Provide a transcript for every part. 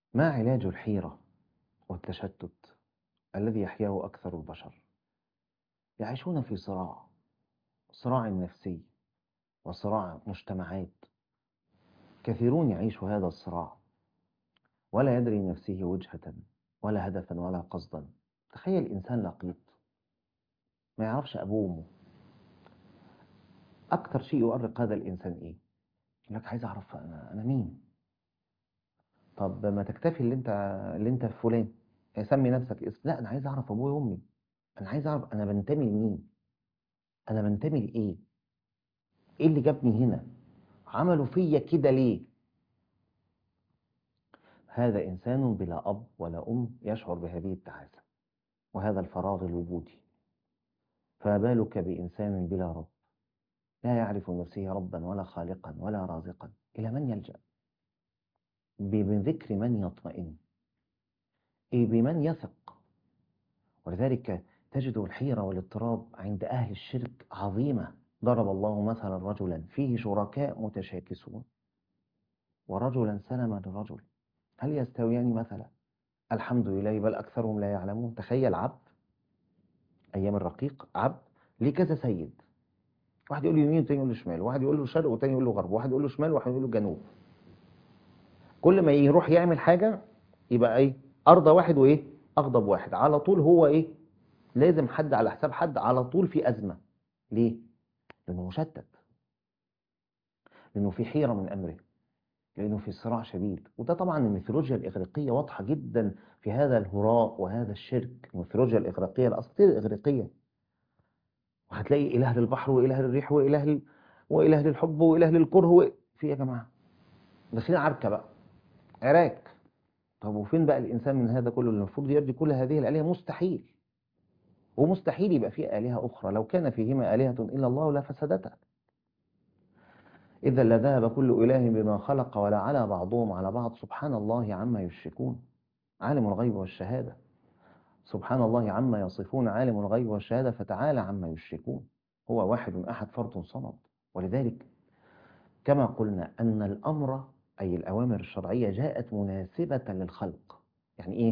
ما علاج الحيرة والتشتت الذي يحياه أكثر البشر يعيشون في صراع صراع نفسي وصراع مجتمعات كثيرون يعيش هذا الصراع ولا يدري نفسه وجهة ولا هدفا ولا قصدا تخيل إنسان لقيط ما يعرفش أبوه وأمه أكثر شيء يؤرق هذا الإنسان إيه؟ يقول لك عايز أعرف أنا أنا مين؟ طب ما تكتفي اللي أنت اللي أنت فلان سمي نفسك اسم لا أنا عايز أعرف أبويا وأمي أنا عايز أعرف أنا بنتمي لمين؟ أنا بنتمي لإيه؟ إيه اللي جابني هنا؟ عملوا فيا كده ليه؟ هذا إنسان بلا أب ولا أم يشعر بهذه التعاسة وهذا الفراغ الوجودي فما بالك بإنسان بلا رب لا يعرف نفسه ربا ولا خالقا ولا رازقا إلى من يلجأ بذكر من يطمئن إيه بمن يثق ولذلك تجد الحيرة والاضطراب عند أهل الشرك عظيمة ضرب الله مثلا رجلا فيه شركاء متشاكسون ورجلا سلما لرجل هل يستويان مثلا الحمد لله بل أكثرهم لا يعلمون تخيل عبد أيام الرقيق عبد ليه كذا سيد واحد يقول له يمين والتاني يقول له شمال واحد يقول له شرق والتاني يقول له غرب واحد يقول له شمال واحد يقول له جنوب كل ما يروح يعمل حاجة يبقى ايه أرضى واحد وايه أغضب واحد على طول هو ايه لازم حد على حساب حد على طول في أزمة ليه لأنه مشتت لأنه في حيرة من أمره لأنه في صراع شديد وده طبعا الميثولوجيا الإغريقية واضحة جدا في هذا الهراء وهذا الشرك الميثولوجيا الإغريقية الأساطير الإغريقية وهتلاقي إله للبحر وإله للريح وإله لل... وإله للحب وإله للكره و... في يا جماعة داخلين عركة بقى عراك طب وفين بقى الإنسان من هذا كله اللي المفروض يرضي كل هذه الآلهة مستحيل ومستحيل يبقى فيه آلهة أخرى لو كان فيهما آلهة إلا الله لفسدتا إذا لذهب كل إله بما خلق ولا على بعضهم على بعض سبحان الله عما يشركون عالم الغيب والشهادة سبحان الله عما يصفون عالم الغيب والشهادة فتعالى عما يشركون هو واحد أحد فرد صمد ولذلك كما قلنا أن الأمر أي الأوامر الشرعية جاءت مناسبة للخلق يعني إيه؟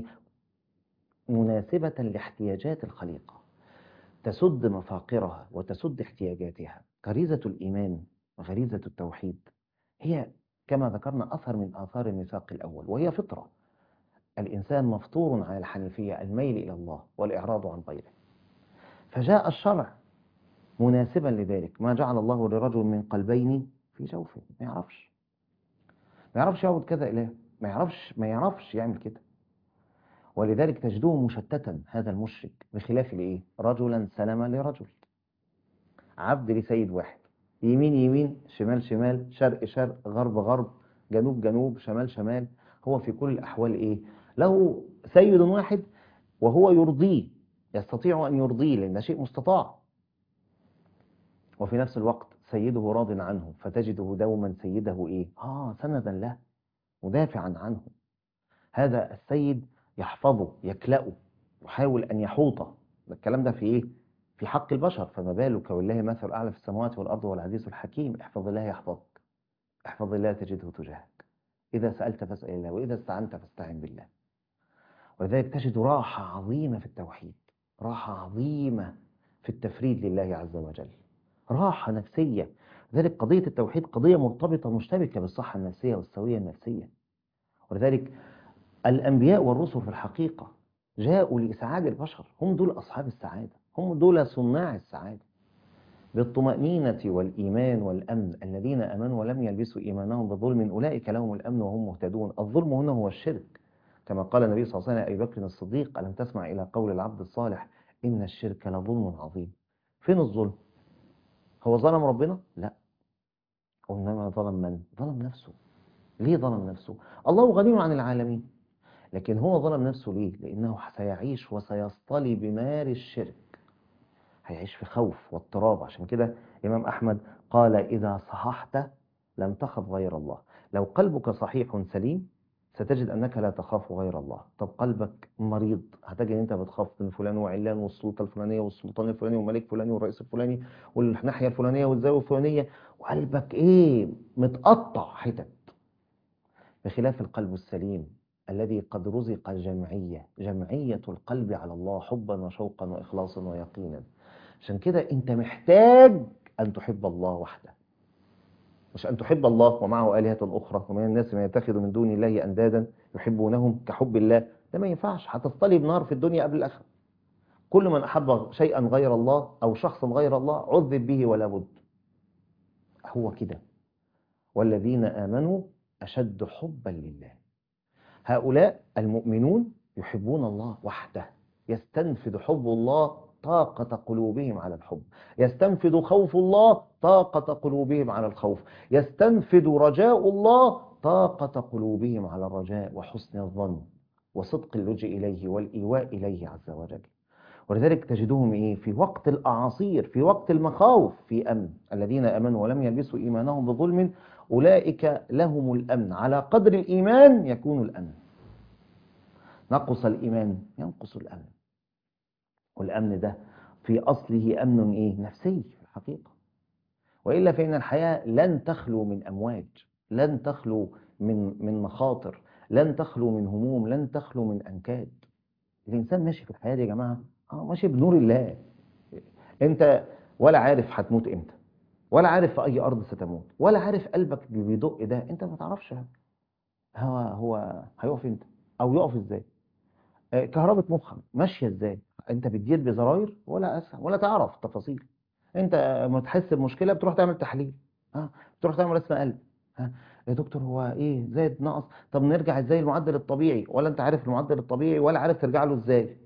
مناسبة لاحتياجات الخليقة تسد مفاقرها وتسد احتياجاتها غريزة الإيمان وغريزة التوحيد هي كما ذكرنا أثر من آثار الميثاق الأول وهي فطرة الإنسان مفطور على الحنيفية الميل إلى الله والإعراض عن غيره فجاء الشرع مناسبا لذلك ما جعل الله لرجل من قلبين في جوفه ما يعرفش ما يعرفش يعبد كذا إله ما يعرفش ما يعرفش يعمل كده ولذلك تجده مشتتا هذا المشرك بخلاف الايه رجلا سلم لرجل عبد لسيد واحد يمين يمين شمال شمال شرق شرق غرب غرب جنوب جنوب شمال شمال هو في كل الأحوال إيه له سيد واحد وهو يرضيه يستطيع أن يرضيه لأن ده شيء مستطاع وفي نفس الوقت سيده راض عنه فتجده دوما سيده إيه آه سندا له مدافعا عنه هذا السيد يحفظه يكلأه يحاول أن يحوطه الكلام ده في إيه في حق البشر فما بالك والله مثل أعلى في السماوات والأرض والعزيز الحكيم احفظ الله يحفظك احفظ الله تجده تجاهك إذا سألت فاسأل الله وإذا استعنت فاستعن بالله ولذلك تجد راحة عظيمة في التوحيد راحة عظيمة في التفريد لله عز وجل راحة نفسية لذلك قضية التوحيد قضية مرتبطة مشتبكة بالصحة النفسية والسوية النفسية ولذلك الأنبياء والرسل في الحقيقة جاءوا لإسعاد البشر هم دول أصحاب السعادة هم دول صناع السعادة بالطمأنينة والإيمان والأمن الذين أمنوا ولم يلبسوا إيمانهم بظلم أولئك لهم الأمن وهم مهتدون الظلم هنا هو الشرك كما قال النبي صلى الله عليه وسلم أبي بكر الصديق ألم تسمع إلى قول العبد الصالح إن الشرك لظلم عظيم فين الظلم هو ظلم ربنا لا وإنما ظلم من ظلم نفسه ليه ظلم نفسه الله غني عن العالمين لكن هو ظلم نفسه ليه لأنه سيعيش وسيصطلي بنار الشرك هيعيش في خوف واضطراب عشان كده إمام أحمد قال إذا صححت لم تخف غير الله لو قلبك صحيح سليم ستجد أنك لا تخاف غير الله طب قلبك مريض هتجد أنت بتخاف من فلان وعلان والسلطة الفلانية والسلطان الفلاني والملك الفلاني والرئيس الفلاني والناحية الفلانية والزاوية الفلانية وقلبك إيه متقطع حتت بخلاف القلب السليم الذي قد رزق جمعية جمعية القلب على الله حبا وشوقا وإخلاصا ويقينا عشان كده أنت محتاج أن تحب الله وحده مش أن تحب الله ومعه آلهة أخرى ومن الناس من يتخذ من دون الله أندادا يحبونهم كحب الله ده ما ينفعش هتصطلب نار في الدنيا قبل الآخرة كل من أحب شيئا غير الله أو شخصا غير الله عذب به ولا بد هو كده والذين آمنوا أشد حبا لله هؤلاء المؤمنون يحبون الله وحده يستنفذ حب الله طاقة قلوبهم على الحب يستنفذ خوف الله طاقة قلوبهم على الخوف يستنفذ رجاء الله طاقة قلوبهم على الرجاء وحسن الظن وصدق اللجوء إليه والإيواء إليه عز وجل ولذلك تجدهم إيه في وقت الأعاصير في وقت المخاوف في أمن الذين أمنوا ولم يلبسوا إيمانهم بظلم أولئك لهم الأمن على قدر الإيمان يكون الأمن نقص الإيمان ينقص الأمن والأمن ده في أصله أمن إيه؟ نفسي في الحقيقة وإلا فإن الحياة لن تخلو من أمواج لن تخلو من من مخاطر لن تخلو من هموم لن تخلو من أنكاد الإنسان ماشي في الحياة دي يا جماعة آه ماشي بنور الله أنت ولا عارف هتموت إمتى ولا عارف في أي أرض ستموت ولا عارف قلبك بيدق ده أنت ما تعرفش هو هو هيقف إمتى أو يقف إزاي آه، كهربة مخك ماشية إزاي انت بتدير بزراير ولا اسهم ولا تعرف التفاصيل انت لما تحس بمشكله بتروح تعمل تحليل ها بتروح تعمل رسم قلب ها يا دكتور هو ايه زاد نقص طب نرجع ازاي المعدل الطبيعي ولا انت عارف المعدل الطبيعي ولا عارف ترجع له ازاي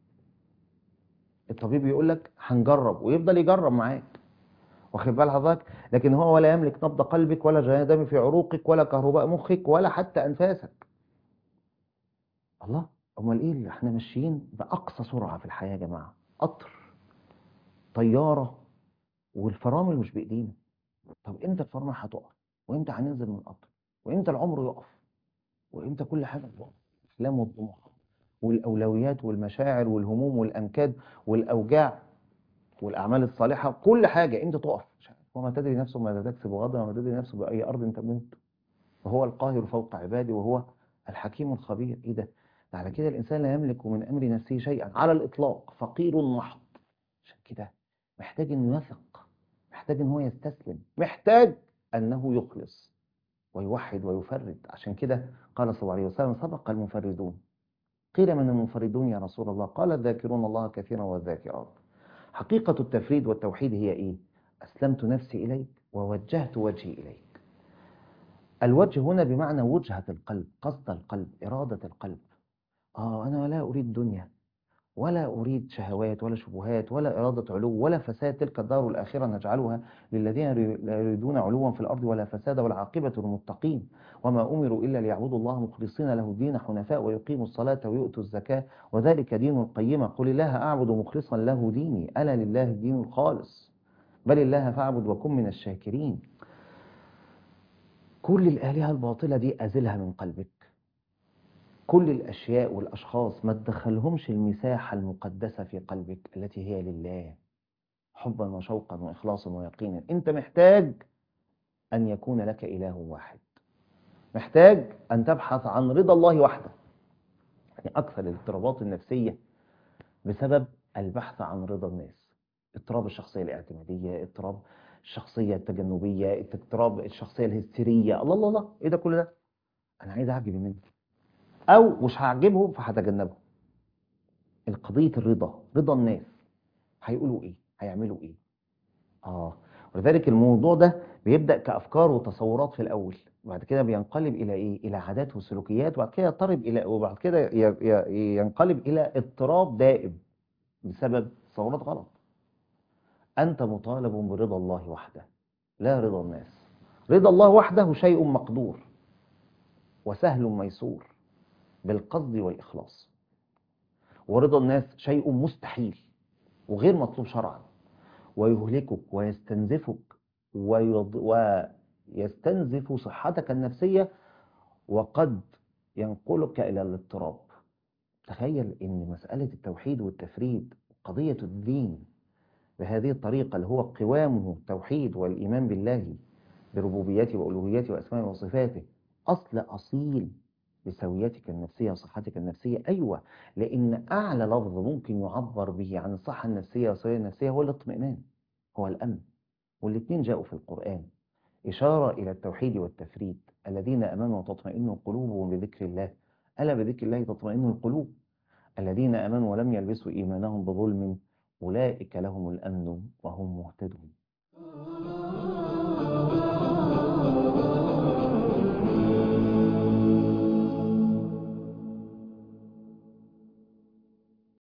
الطبيب يقول لك هنجرب ويفضل يجرب معاك واخد بال حضرتك لكن هو ولا يملك نبض قلبك ولا جريان دم في عروقك ولا كهرباء مخك ولا حتى انفاسك الله امال ايه اللي احنا ماشيين باقصى سرعه في الحياه يا جماعه قطر طياره والفرامل مش بايدينا طب امتى الفرامل هتقف وامتى هننزل من القطر وامتى العمر يقف وامتى كل حاجه تقف الاحلام والطموحات والاولويات والمشاعر والهموم والانكاد والاوجاع والاعمال الصالحه كل حاجه امتى تقف مش عارف. وما تدري نفس ماذا تكسب غدا وما تدري نفس باي ارض تموت وهو القاهر فوق عباده وهو الحكيم الخبير ايه ده على كده الإنسان لا يملك من أمر نفسه شيئا على الإطلاق فقير محض عشان كده محتاج أنه يثق محتاج أنه يستسلم محتاج أنه يخلص ويوحد ويفرد عشان كده قال صلى الله عليه وسلم سبق المفردون قيل من المنفردون يا رسول الله قال الذاكرون الله كثيرا والذاكرات حقيقة التفريد والتوحيد هي إيه؟ أسلمت نفسي إليك ووجهت وجهي إليك الوجه هنا بمعنى وجهة القلب قصد القلب إرادة القلب آه أنا لا أريد دنيا ولا أريد شهوات ولا شبهات ولا إرادة علو ولا فساد تلك الدار الآخرة نجعلها للذين لا يريدون علوا في الأرض ولا فساد والعاقبة للمتقين وما أمروا إلا ليعبدوا الله مخلصين له الدين حنفاء ويقيموا الصلاة ويؤتوا الزكاة وذلك دين القيمة قل الله أعبد مخلصا له ديني ألا لله الدين الخالص بل الله فاعبد وكن من الشاكرين كل الآلهة الباطلة دي أزلها من قلبك كل الأشياء والأشخاص ما تدخلهمش المساحة المقدسة في قلبك التي هي لله حبا وشوقا وإخلاصا ويقينا أنت محتاج أن يكون لك إله واحد محتاج أن تبحث عن رضا الله وحده يعني أكثر الاضطرابات النفسية بسبب البحث عن رضا الناس اضطراب الشخصية الاعتمادية اضطراب الشخصية التجنبية اضطراب الشخصية الهستيرية الله الله الله ايه ده كل ده انا عايز اعجب منك او مش هعجبهم فهتجنبهم القضية الرضا رضا الناس هيقولوا ايه هيعملوا ايه اه ولذلك الموضوع ده بيبدأ كأفكار وتصورات في الأول وبعد كده بينقلب إلى إيه؟ إلى عادات وسلوكيات وبعد كده يضطرب إلى وبعد كده ي- ي- ينقلب إلى اضطراب دائم بسبب تصورات غلط. أنت مطالب برضا الله وحده لا رضا الناس. رضا الله وحده شيء مقدور وسهل ميسور بالقصد والإخلاص. ورضا الناس شيء مستحيل وغير مطلوب شرعا ويهلكك ويستنزفك ويض... ويستنزف صحتك النفسية وقد ينقلك إلى الاضطراب تخيل أن مسألة التوحيد والتفريد قضية الدين بهذه الطريقة اللي هو قوامه التوحيد والإيمان بالله بربوبيته وألوهيته وأسمائه وصفاته أصل أصيل بسويتك النفسية وصحتك النفسية أيوة لأن أعلى لفظ ممكن يعبر به عن الصحة النفسية والسوية النفسية هو الاطمئنان هو الأمن والاثنين جاءوا في القرآن إشارة إلى التوحيد والتفريد الذين أمنوا وتطمئن قلوبهم بذكر الله ألا بذكر الله تطمئن القلوب الذين أمنوا ولم يلبسوا إيمانهم بظلم أولئك لهم الأمن وهم مهتدون